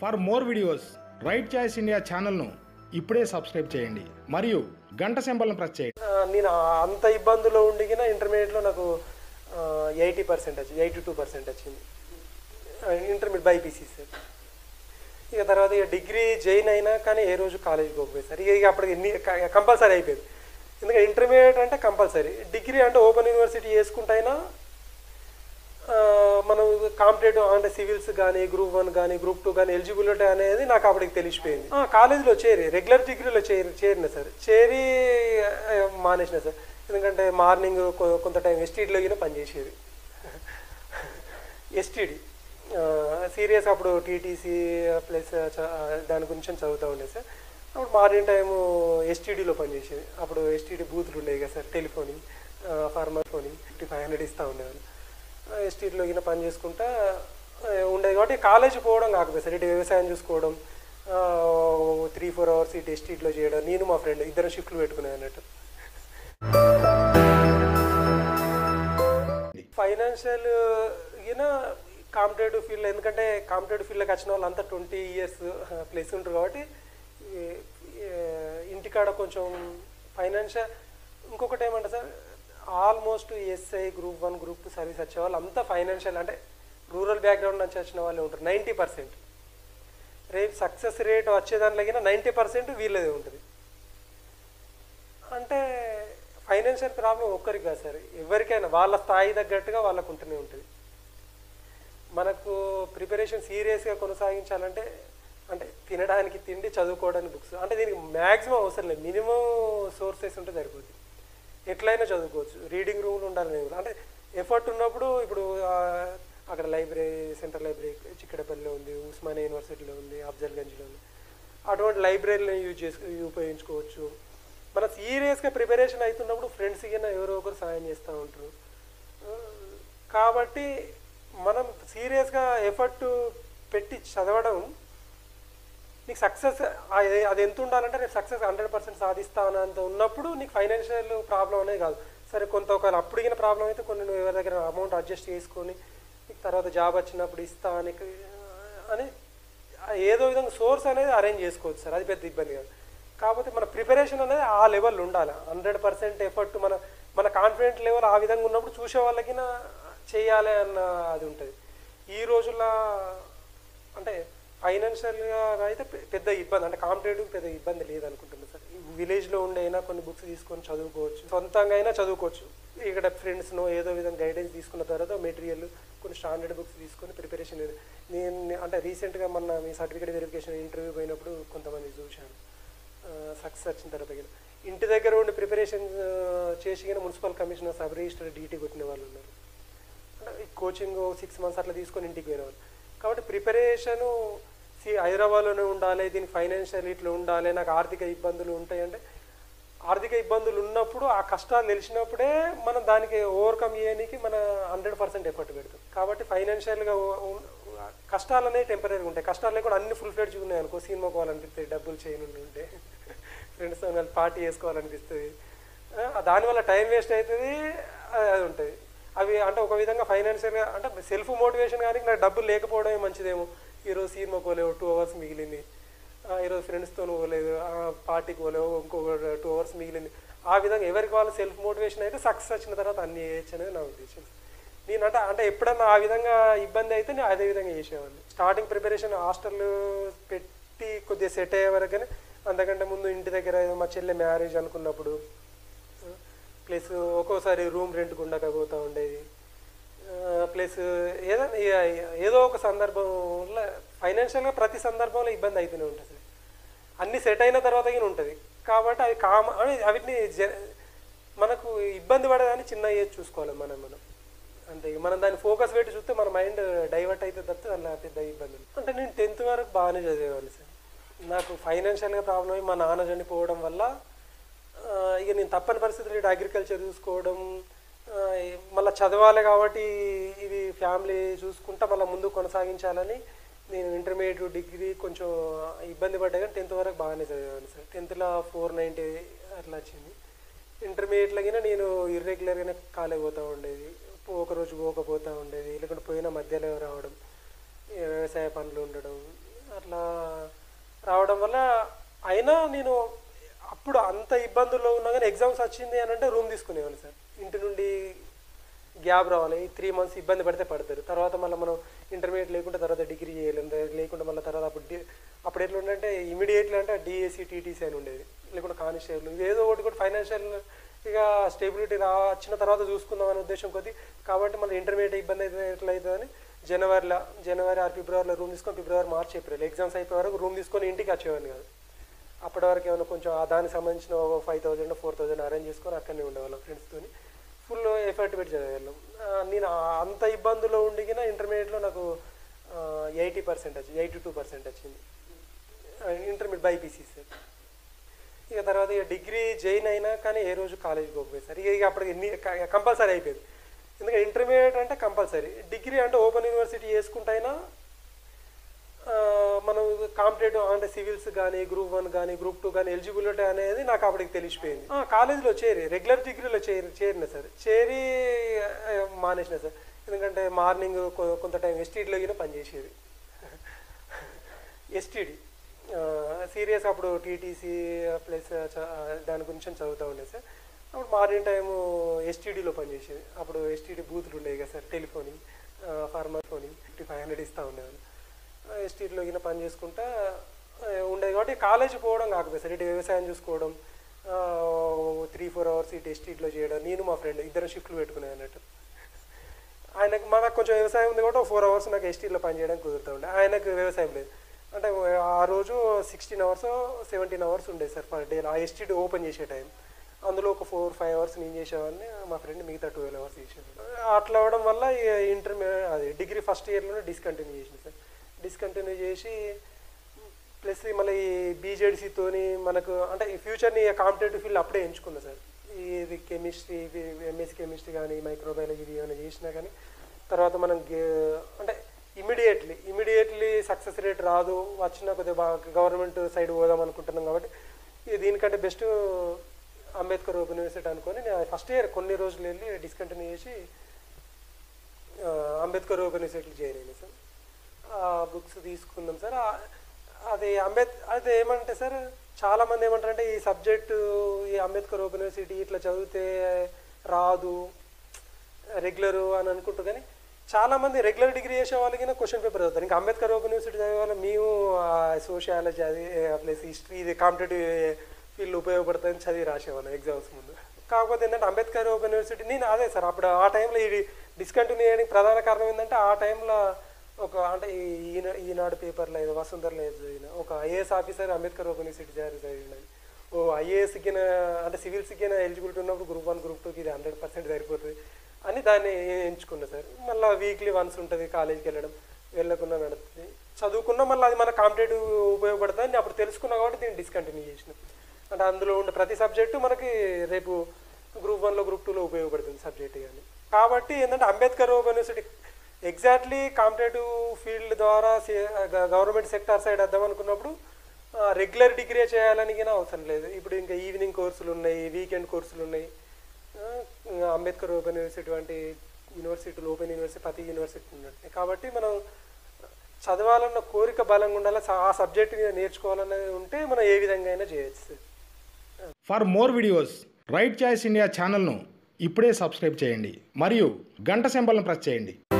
For more videos right choice India ఛానల్ను ఇప్పుడే subscribe చేయండి మరియు గంట సింబల్ను ప్రెస్ చేయండి ఆ, నేను ఆ- అంత ఇబ్బందులో ఉండిగిన ఇంటర్మీడియట్లో నాకు ఎయిటీ పర్సెంట్ వచ్చింది ఎయిటీ టూ పర్సెంట్ వచ్చింది ఇంటర్మీడియట్ బైపీసీ సార్ ఇక తర్వాత ఇక డిగ్రీ జాయిన్ అయినా కానీ ఏ రోజు కాలేజీకి పోకపోయి సార్ ఇక ఇక అప్పటికి ఎన్ని కంపల్సరీ అయిపోయింది ఎందుకంటే ఇంటర్మీడియట్ అంటే కంపల్సరీ డిగ్రీ అంటే ఓపెన్ యూనివర్సిటీ చేసుకుంటైనా ఆ, మనం కాంపిటేటివ్ అంటే సివిల్స్ కానీ గ్రూప్ వన్ కానీ గ్రూప్ టూ కానీ ఎలిజిబిలిటీ అనేది నాకు అప్పటికి తెలిసిపోయింది ఆ, కాలేజీలో చేరి రెగ్యులర్ డిగ్రీలో చేరి చేరిన సార్ చేరి ఆ, మానేసిన సార్ ఎందుకంటే మార్నింగ్ కొ- కొంత టైం ఎస్టీడీలో గిన పనిచేసేది ఎస్టీడీ సీరియస్ అప్పుడు టీటీసీ ప్లస్ దాని గురించి చదువుతూ ఉండేది సార్ అప్పుడు మార్నింగ్ టైము ఎస్టీడీలో పనిచేసేది అప్పుడు ఎస్టీడీ బూతులు ఉండేవి కదా sir telephoning former phoning fifty five hundred ఇస్తూ ఉండేవాళ్ళు ఎస్టీడీలో గిన పని చేసుకుంటా ఆ, ఉండేది కాబట్టి కాలేజీ పోవడం కాకపోతే సార్ ఇటు వ్యవసాయం చూసుకోవడం త్రీ ఫోర్ అవర్స్ ఇటు ఎస్టీడీలో చేయడం నేను మా ఫ్రెండ్ ఇద్దరు షిఫ్ట్లు పెట్టుకునేది అన్నట్టు ఫైనాన్షియల్ గిన కాంపిటేటివ్ ఫీల్డ్ ఎందుకంటే కాంపిటేటివ్ ఫీల్డ్కి వచ్చిన వాళ్ళు అంతా ట్వంటీ ఇయర్స్ ప్లేస్ ఉంటారు కాబట్టి ఈ- ఈ ఇంటికాడ కొంచెం ఫైనాన్షియల్ ఇంకొకటి ఏమంటే sir almost SI group one group two service వచ్చే వాళ్ళు అంతా ఫైనాన్షియల్ అంటే రూరల్ బ్యాక్గ్రౌండ్ నుంచి వచ్చిన వాళ్ళే ఉంటారు నైంటీ పర్సెంట్ రేపు సక్సెస్ రేట్ వచ్చేదానిలో నైంటీ పర్సెంట్ వీళ్ళదే ఉంటుంది అంటే ఫైనాన్షియల్ ప్రాబ్లం ఒక్కరికి కాదు సార్ ఎవరికైనా వాళ్ళ స్థాయి తగ్గట్టుగా వాళ్ళకు ఉంటూనే ఉంటుంది మనకు ప్రిపరేషన్ సీరియస్గా కొనసాగించాలంటే అంటే తినడానికి తిండి చదువుకోవడానికి బుక్స్ అంటే దీనికి మ్యాక్సిమం అవసరం లేదు మినిమం సోర్సెస్ ఉంటే సరిపోద్ది ఎట్లయినా చదువుకోవచ్చు రీడింగ్ రూమ్లు ఉండాలని ఏం లేదు. అంటే ఎఫర్ట్ ఉన్నప్పుడు ఇప్పుడు ఆ, అక్కడ లైబ్రరీ సెంట్రల్ లైబ్రరీ చిక్కడపల్లిలో ఉంది ఉస్మానియా యూనివర్సిటీలో ఉంది అఫ్జల్గంజ్లో ఉంది అటువంటి లైబ్రరీలను యూజ్ చేసు ఉపయోగించుకోవచ్చు మన సీరియస్గా ప్రిపరేషన్ అవుతున్నప్పుడు ఫ్రెండ్స్ కింద ఎవరో ఒకరు సాయం చేస్తూ ఉంటారు ఆ, కాబట్టి మనం సీరియస్గా ఎఫర్ట్ పెట్టి చదవడం నీకు సక్సెస్ అది ఎంత ఉండాలంటే రేపు సక్సెస్ హండ్రెడ్ పర్సెంట్ సాధిస్తా అన్నంత ఉన్నప్పుడు నీకు ఫైనాన్షియల్ ప్రాబ్లం అనేది కాదు సరే కొంత ఒకవేళ అప్పుడిగిన ప్రాబ్లం అయితే కొన్ని నువ్వు ఎవరి దగ్గర అమౌంట్ అడ్జస్ట్ చేసుకొని నీకు తర్వాత జాబ్ వచ్చినప్పుడు ఇస్తా అని అని ఏదో విధంగా సోర్స్ అనేది అరేంజ్ చేసుకోవచ్చు సార్ అది పెద్ద ఇబ్బంది కాదు కాకపోతే మన ప్రిపరేషన్ అనేది ఆ లెవెల్ ఉండాలి హండ్రెడ్ పర్సెంట్ ఎఫర్ట్ మన మన కాన్ఫిడెంట్ లెవెల్ ఆ విధంగా ఉన్నప్పుడు చూసే వాళ్ళకి చేయాలి అన్న అది ఉంటుంది ఈ రోజుల్లో అంటే ఫైనాన్షియల్గా అయితే పె- పెద్ద ఇబ్బంది అంటే కాంపిటేటివ్ పెద్ద ఇబ్బంది లేదనుకుంటున్నాను సార్ విలేజ్లో ఉండే అయినా కొన్ని బుక్స్ తీసుకొని చదువుకోవచ్చు సొంతంగా అయినా చదువుకోవచ్చు ఇక్కడ ఫ్రెండ్స్ను ఏదో విధంగా గైడెన్స్ తీసుకున్న తర్వాత మెటీరియల్ కొన్ని స్టాండర్డ్ బుక్స్ తీసుకొని ప్రిపరేషన్ నేను అంటే రీసెంట్గా మొన్న మీ సర్టిఫికేట్ వెరిఫికేషన్ ఇంటర్వ్యూ పోయినప్పుడు కొంతమంది చూశాను సక్సెస్ వచ్చిన తర్వాత గిన. ఇంటి దగ్గర ఉండి ప్రిపరేషన్ చేసి కానీ municipal commissioner sub register DT కొట్టిన వాళ్ళు ఉన్నారు అంటే ఈ కోచింగ్ సిక్స్ మంత్స్ అట్లా తీసుకొని ఇంటికి పోయినవాళ్ళు కాబట్టి ప్రిపరేషను సి హైదరాబాద్లోనే ఉండాలి దీనికి ఫైనాన్షియల్ ఇట్లా ఉండాలి నాకు ఆర్థిక ఇబ్బందులు ఉంటాయి అంటే ఆర్థిక ఇబ్బందులు ఉన్నప్పుడు ఆ కష్టాలు తెలిసినప్పుడే మనం దానికి ఓవర్కమ్ చేయడానికి మన హండ్రెడ్ పర్సెంట్ ఎఫర్ట్ పెడతాం కాబట్టి ఫైనాన్షియల్గా కష్టాలు అనేవి టెంపరీగా ఉంటాయి కష్టాలు కూడా అన్ని ఫుల్ ఫ్లెడ్జ్ ఉన్నాయి అనుకో సినిమా పోవాలనిపిస్తుంది డబ్బులు చేయనుండి ఉంటే ఫ్రెండ్స్తో కలిసి పార్టీ చేసుకోవాలనిపిస్తుంది ఆ, దానివల్ల టైం వేస్ట్ అవుతుంది అది అది ఉంటుంది అవి అంటే ఒక విధంగా ఫైనాన్షియల్గా అంటే సెల్ఫ్ మోటివేషన్ కానీ నాకు డబ్బులు లేకపోవడమే మంచిదేమో ఈరోజు సినిమా పోలేవు టూ అవర్స్ మిగిలింది ఆ, ఈరోజు ఫ్రెండ్స్తో పోలేదు ఆ, పార్టీకి పోలేవు ఇంకొక టూ అవర్స్ మిగిలింది ఆ విధంగా ఎవరికి వాళ్ళు సెల్ఫ్ మోటివేషన్ అయితే సక్సెస్ వచ్చిన తర్వాత అన్ని చేయొచ్చు అనేది నా ఉద్దేశం నేను అంటే అంటే ఎప్పుడన్నా ఆ విధంగా ఇబ్బంది అయితే నేను అదే విధంగా చేసేవాడిని స్టార్టింగ్ ప్రిపరేషన్ హాస్టల్ పెట్టి కొద్దిగా సెట్ అయ్యే వరకునే అంతకంటే ముందు ఇంటి దగ్గర మా చెల్లె మ్యారేజ్ అనుకున్నప్పుడు ప్లస్ ఒక్కోసారి రూమ్ రెంట్ ఉండకపోతూ ఉండేది ప్లస్ ఏదో ఏదో ఒక సందర్భంలో ఫైనాన్షియల్గా ప్రతి సందర్భంలో ఇబ్బంది అవుతూనే ఉంటుంది సార్ అన్ని సెట్ అయిన తర్వాత కానీ ఉంటుంది కాబట్టి అవి కామ అని అవిటిని జ మనకు ఇబ్బంది పడదని చిన్న ఏజ్ చూసుకోవాలి మనం మనం అంతే ఇక మనం దాన్ని ఫోకస్ పెట్టి చూస్తే మన మైండ్ డైవర్ట్ అయితే తప్పితే అలా పెద్ద ఇబ్బంది ఉంది. అంటే నేను టెన్త్ వరకు బాగానే చదివేవాడిని సార్ నాకు ఫైనాన్షియల్గా ప్రాబ్లం అయ్యి మా నాన్న చనిపోవడం వల్ల ఆ, ఇక నేను తప్పని పరిస్థితులు ఇటు అగ్రికల్చర్ చూసుకోవడం మళ్ళీ చదవాలి కాబట్టి ఇది ఫ్యామిలీ చూసుకుంటా మళ్ళీ ముందు కొనసాగించాలని నేను ఇంటర్మీడియట్ డిగ్రీ కొంచెం ఇబ్బంది పడ్డా కానీ టెన్త్ వరకు బాగానే చదివాను సార్ టెన్త్లో ఫోర్ నైంటీ అట్లా వచ్చింది ఇంటర్మీడియట్లో కింద నేను ఇర్రెగ్యులర్గానే కాలేజ్ పోతూ ఉండేది ఒక రోజు పోకపోతూ ఉండేది లేకుంటే పోయిన మధ్యలో రావడం ఈ వ్యవసాయ పనులు ఉండడం అట్లా రావడం వల్ల అయినా నేను అప్పుడు అంత ఇబ్బందుల్లో ఉన్నా కానీ ఎగ్జామ్స్ వచ్చింది అని అంటే రూమ్ తీసుకునేవాడిని సార్ ఇంటి నుండి గ్యాప్ రావాలి త్రీ మంత్స్ ఇబ్బంది పడితే పడతారు తర్వాత మళ్ళీ మనం ఇంటర్మీడియట్ లేకుండా తర్వాత డిగ్రీ చేయలేం లేకుండా మళ్ళీ తర్వాత అప్పుడు డి- అప్పుడు ఎట్లా ఉండంటే ఇమీడియట్లీ అంటే డిఎస్సి టీటీసీ అని ఉండేది లేకుండా కానిస్టేబుల్ ఇది ఏదో ఒకటి కూడా ఫైనాన్షియల్ ఇక స్టేబిలిటీ రా వచ్చిన తర్వాత చూసుకుందాం అనే ఉద్దేశం కొద్ది కాబట్టి మళ్ళీ ఇంటర్మీడియట్ ఇబ్బంది అయితే ఎట్లా అవుతుందని జనవరిలో జనవరి ఆరు ఫిబ్రవరిలో రూమ్ తీసుకొని ఫిబ్రవరి మార్చి ఏప్రిల్ ఎగ్జామ్స్ అయిపోయే వరకు రూమ్ తీసుకొని ఇంటికి వచ్చేవాడిని కాదు అప్పటి వరకు ఏమైనా కొంచెం ఆ దానికి సంబంధించిన five thousand four thousand arrange చేసుకొని అక్కడనే ఉండేవాళ్ళం ఫ్రెండ్స్తో ఫుల్ ఎఫర్ట్ పెట్టి చదివేవాళ్ళం ఆ, నేను ఆ- అంత ఇబ్బందుల్లో ఉండిగిన ఇంటర్మీడియట్లో నాకు ఎయిటీ పర్సెంట్ వచ్చింది ఎయిటీ టూ పర్సెంట్ వచ్చింది ఇంటర్మీడియట్ బైపీసీ సార్ ఇక తర్వాత ఇక డిగ్రీ జాయిన్ అయినా కానీ ఏ రోజు కాలేజీకి పోకపోయింది సార్ ఇక ఇక అప్పటికి ఎన్ని కంపల్సరీ అయిపోయింది ఎందుకంటే ఇంటర్మీడియట్ అంటే కంపల్సరీ డిగ్రీ అంటే ఓపెన్ యూనివర్సిటీ చేసుకుంటైనా ఆ, మనం కాంపిటేటివ్ అంటే సివిల్స్ కానీ గ్రూప్ వన్ కానీ గ్రూప్ టూ కానీ ఎలిజిబిలిటీ అనేది నాకు అప్పటికి తెలిసిపోయింది ఆ, కాలేజీలో చేరి రెగ్యులర్ డిగ్రీలో చేరి చేరిన సార్ చేరి ఆ, మానేసిన సార్ ఎందుకంటే మార్నింగ్ కొ- కొంత టైం ఎస్టీడీలో అయినా పనిచేసేది ఎస్టీడీ సీరియస్ అప్పుడు టీటీసీ ప్లస్ దాని గురించి చదువుతూ ఉండే సార్ అప్పుడు మార్నింగ్ టైము ఎస్టీడీలో పనిచేసేది అప్పుడు ఎస్టీడీ బూతులు ఉండేవి కదా sir telephoning former phoning fifty five hundred ఇస్తూ ఉండేవాళ్ళు ఎస్టీడీలో కింద పని చేసుకుంటా ఆ, ఉండేది కాబట్టి కాలేజీ పోవడం కాకపోతే సార్ ఇటు వ్యవసాయం చూసుకోవడం త్రీ ఫోర్ అవర్స్ ఇటు ఎస్టీడీలో చేయడం నేను మా ఫ్రెండ్ ఇద్దరు షిఫ్ట్లు పెట్టుకునే అన్నట్టు ఆయనకు మనకు కొంచెం వ్యవసాయం ఉంది కాబట్టి ఫోర్ అవర్స్ నాకు ఎస్టీలో పనిచేయడానికి కుదురుతూ ఉండే ఆయనకు వ్యవసాయం లేదు అంటే ఆ రోజు సిక్స్టీన్ అవర్స్ సెవెంటీన్ అవర్స్ ఉండేది సార్ పర్ డే ఆ ఎస్టీడీ ఓపెన్ చేసే టైం అందులో ఒక ఫోర్ ఫైవ్ అవర్స్ నేను చేసేవాడిని మా ఫ్రెండ్ మిగతా ట్వెల్వ్ అవర్స్ చేసేవాడు అట్లా అవ్వడం వల్ల ఇంటర్మీడియట్ అది డిగ్రీ ఫస్ట్ ఇయర్లోనే డిస్కంటిన్యూ చేసిన సార్ డిస్కంటిన్యూ చేసి ప్లస్ మళ్ళీ ఈ బీజేడీసీతోని మనకు అంటే ఈ ఫ్యూచర్ని కాంపిటేటివ్ ఫీల్డ్ అప్పుడే ఎంచుకున్నా సార్ ఇది కెమిస్ట్రీ ఎంఎస్సీ కెమిస్ట్రీ కానీ మైక్రోబయాలజీ ఇది ఏమైనా చేసినా కానీ తర్వాత మనం గే- అంటే ఇమీడియట్లీ ఇమీడియట్లీ సక్సెస్ రేట్ రాదు వచ్చిన కొద్దిగా బాగా గవర్నమెంట్ సైడ్ పోదాం అనుకుంటున్నాం కాబట్టి ఇది దీనికంటే బెస్ట్ అంబేద్కర్ ఓపెన్ యూనివర్సిటీ అనుకొని నేను ఫస్ట్ ఇయర్ కొన్ని రోజులు వెళ్ళి డిస్కంటిన్యూ చేసి ఆ, అంబేద్కర్ ఓపెన్ యూనివర్సిటీ జాయిన్ అయినా సార్ ఆ బుక్స్ తీసుకున్నాం సార్ ఆ- అది అంబేద్ అది ఏమంటే సార్ చాలా మంది ఏమంటారంటే ఈ సబ్జెక్టు ఈ అంబేద్కర్ ఓపెన్ యూనివర్సిటీ ఇట్లా చదివితే రాదు రెగ్యులర్ అని అనుకుంటారు కానీ చాలా మంది రెగ్యులర్ డిగ్రీ చేసే వాళ్ళకి క్వశ్చన్ పేపర్ చదువుతారు ఇంకా అంబేద్కర్ ఓపెన్ యూనివర్సిటీ చదివే వాళ్ళు మేము సోషియాలజీ అది ప్లస్ హిస్టరీ ఇది కాంపిటేటివ్ ఫీల్డ్ ఉపయోగపడుతుందని చదివి రాసేవాళ్ళం ఎగ్జామ్స్ ముందు కాకపోతే ఏంటంటే అంబేద్కర్ ఓపెన్ యూనివర్సిటీ నేను అదే సార్ అప్పుడు ఆ టైంలో ఇది డిస్కంటిన్యూ చేయడానికి ప్రధాన కారణం ఏంటంటే ఆ టైంలో ఒక అంటే ఈ ఈనా- ఈనాడు పేపర్లో ఏదో వసుంధరలో ఏదో చదివిన ఒక IAS officer Ambedkar open university జారీ చదివినది ఓ ఐఏఎస్కి అంటే సివిల్స్కి ఎలిజిబిలిటీ ఉన్నప్పుడు గ్రూప్ వన్ గ్రూప్ టూకి ఇది హండ్రెడ్ పర్సెంట్ సరిపోతుంది అని దాన్ని ఎంచుకున్నా సార్ మళ్ళీ వీక్లీ వన్స్ ఉంటుంది కాలేజీకి వెళ్ళడం వెళ్ళకుండా నడుస్తుంది చదువుకున్నా మళ్ళీ అది మన కాంపిటేటివ్ ఉపయోగపడుతుంది అని అప్పుడు తెలుసుకున్నా కాబట్టి దీన్ని డిస్కంటిన్యూ చేసిన అంటే అందులో ఉండే ప్రతి సబ్జెక్టు మనకి రేపు గ్రూప్ వన్లో గ్రూప్ టూలో ఉపయోగపడుతుంది సబ్జెక్ట్ కానీ కాబట్టి ఏంటంటే Ambedkar open university exactly competitive field ద్వారా గవర్నమెంట్ సెక్టార్ సైడ్ వద్దాం అనుకున్నప్పుడు రెగ్యులర్ డిగ్రీ చేయాలని కూడా అవసరం లేదు ఇప్పుడు ఇంకా ఈవినింగ్ కోర్సులు ఉన్నాయి వీకెండ్ కోర్సులు ఉన్నాయి ఆ, అంబేద్కర్ ఓపెన్ యూనివర్సిటీ వంటి యూనివర్సిటీలు ఓపెన్ యూనివర్సిటీ ప్రతి యూనివర్సిటీ ఉన్నట్టు కాబట్టి మనం చదవాలన్న కోరిక బలంగా ఉండాలి ఆ సబ్జెక్ట్ నేర్చుకోవాలన్నది ఉంటే మనం ఏ విధంగా అయినా చేయొచ్చు sir for more videos right choice India ఛానల్ను ఇప్పుడే సబ్స్క్రైబ్ చేయండి మరియు గంట సింబల్ను ప్రెస్ చేయండి